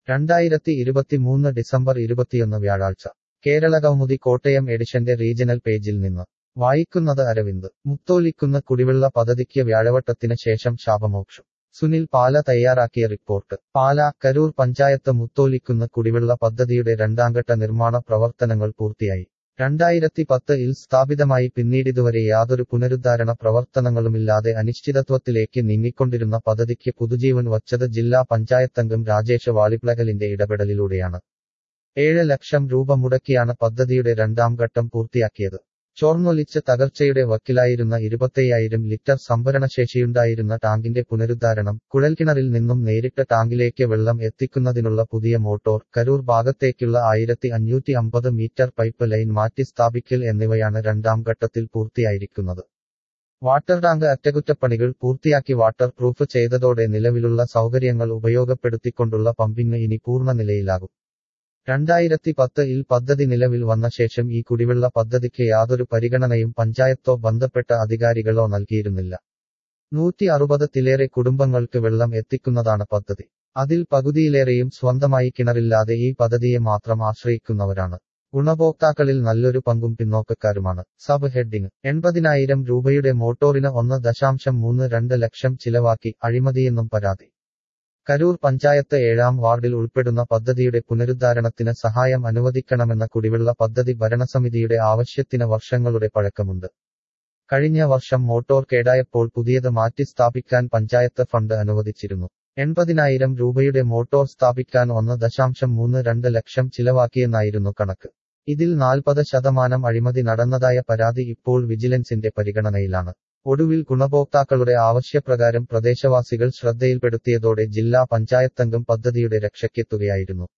രണ്ടായിരത്തി ഇരുപത്തിമൂന്ന് ഡിസംബർ ഇരുപത്തിയൊന്ന് വ്യാഴാഴ്ച കേരള കൗമുദി കോട്ടയം എഡിഷന്റെ റീജണൽ പേജിൽ നിന്ന് വായിക്കുന്നത് അരവിന്ദ് മുത്തോലിക്കുന്ന് കുടിവെള്ള പദ്ധതിക്ക് വ്യാഴവട്ടത്തിന് ശേഷം ശാപമോക്ഷം സുനിൽ പാല തയ്യാറാക്കിയ റിപ്പോർട്ട് പാല കരൂർ പഞ്ചായത്ത് മുത്തോലിക്കുന്ന് കുടിവെള്ള പദ്ധതിയുടെ രണ്ടാംഘട്ട നിർമ്മാണ പ്രവർത്തനങ്ങൾ പൂർത്തിയായി രണ്ടായിരത്തി പത്ത് ഇൽ സ്ഥാപിതമായി പിന്നീടിതുവരെ യാതൊരു പുനരുദ്ധാരണ പ്രവർത്തനങ്ങളുമില്ലാതെ അനിശ്ചിതത്വത്തിലേക്ക് നീങ്ങിക്കൊണ്ടിരുന്ന പദ്ധതിക്ക് പുതുജീവൻ വച്ചത് ജില്ലാ പഞ്ചായത്തംഗം രാജേഷ് വാളിപ്ലകലിന്റെ ഇടപെടലിലൂടെയാണ് ഏഴ് ലക്ഷം രൂപ മുടക്കിയാണ് പദ്ധതിയുടെ രണ്ടാം ഘട്ടം പൂർത്തിയാക്കിയത് ചോർന്നൊലിച്ച് തകർച്ചയുടെ വക്കിലായിരുന്ന ഇരുപത്തയ്യായിരം ലിറ്റർ സംഭരണശേഷിയുണ്ടായിരുന്ന ടാങ്കിന്റെ പുനരുദ്ധാരണം കുഴൽക്കിണറിൽ നിന്നും നേരിട്ട് ടാങ്കിലേക്ക് വെള്ളം എത്തിക്കുന്നതിനുള്ള പുതിയ മോട്ടോർ കരൂർ ഭാഗത്തേക്കുള്ള ആയിരത്തി അഞ്ഞൂറ്റി അമ്പത് മീറ്റർ പൈപ്പ് ലൈൻ മാറ്റി സ്ഥാപിക്കൽ എന്നിവയാണ് രണ്ടാം ഘട്ടത്തിൽ പൂർത്തിയായിരിക്കുന്നത് വാട്ടർ ടാങ്ക് അറ്റകുറ്റപ്പണികൾ പൂർത്തിയാക്കി വാട്ടർ പ്രൂഫ് ചെയ്തതോടെ നിലവിലുള്ള സൗകര്യങ്ങൾ ഉപയോഗപ്പെടുത്തിക്കൊണ്ടുള്ള പമ്പിംഗ് ഇനി പൂർണ്ണ നിലയിലാകും രണ്ടായിരത്തി പത്ത് ഇൽ പദ്ധതി നിലവിൽ വന്ന ശേഷം ഈ കുടിവെള്ള പദ്ധതിക്ക് യാതൊരു പരിഗണനയും പഞ്ചായത്തോ ബന്ധപ്പെട്ട അധികാരികളോ നൽകിയിരുന്നില്ല നൂറ്റി അറുപതത്തിലേറെ കുടുംബങ്ങൾക്ക് വെള്ളം എത്തിക്കുന്നതാണ് പദ്ധതി അതിൽ പകുതിയിലേറെയും സ്വന്തമായി കിണറില്ലാതെ ഈ പദ്ധതിയെ മാത്രം ആശ്രയിക്കുന്നവരാണ് ഗുണഭോക്താക്കളിൽ നല്ലൊരു പങ്കും പിന്നോക്കക്കാരുമാണ് സബ് ഹെഡിങ് എൺപതിനായിരം രൂപയുടെ മോട്ടോറിന് ഒന്ന് ദശാംശം മൂന്ന് രണ്ട് ലക്ഷം ചിലവാക്കി അഴിമതിയെന്നും പരാതി കരൂർ പഞ്ചായത്ത് ഏഴാം വാർഡിൽ ഉൾപ്പെടുന്ന പദ്ധതിയുടെ പുനരുദ്ധാരണത്തിന് സഹായം അനുവദിക്കണമെന്ന കുടിവെള്ള പദ്ധതി ഭരണസമിതിയുടെ ആവശ്യത്തിന് വർഷങ്ങളുടെ പഴക്കമുണ്ട് കഴിഞ്ഞ വർഷം മോട്ടോർ കേടായപ്പോൾ പുതിയത് മാറ്റി സ്ഥാപിക്കാൻ പഞ്ചായത്ത് ഫണ്ട് അനുവദിച്ചിരുന്നു എൺപതിനായിരം രൂപയുടെ മോട്ടോർ സ്ഥാപിക്കാൻ ഒന്ന് ദശാംശം മൂന്ന് രണ്ട് ലക്ഷം ചിലവാക്കിയെന്നായിരുന്നു കണക്ക് ഇതിൽ നാൽപ്പത് ശതമാനം അഴിമതി നടന്നതായ പരാതി ഇപ്പോൾ വിജിലൻസിന്റെ പരിഗണനയിലാണ് ഒടുവിൽ ഗുണഭോക്താക്കളുടെ ആവശ്യപ്രകാരം പ്രദേശവാസികൾ ശ്രദ്ധയിൽപ്പെടുത്തിയതോടെ ജില്ലാ പഞ്ചായത്തംഗം പദ്ധതിയുടെ രക്ഷയ്ക്കെത്തുകയായിരുന്നു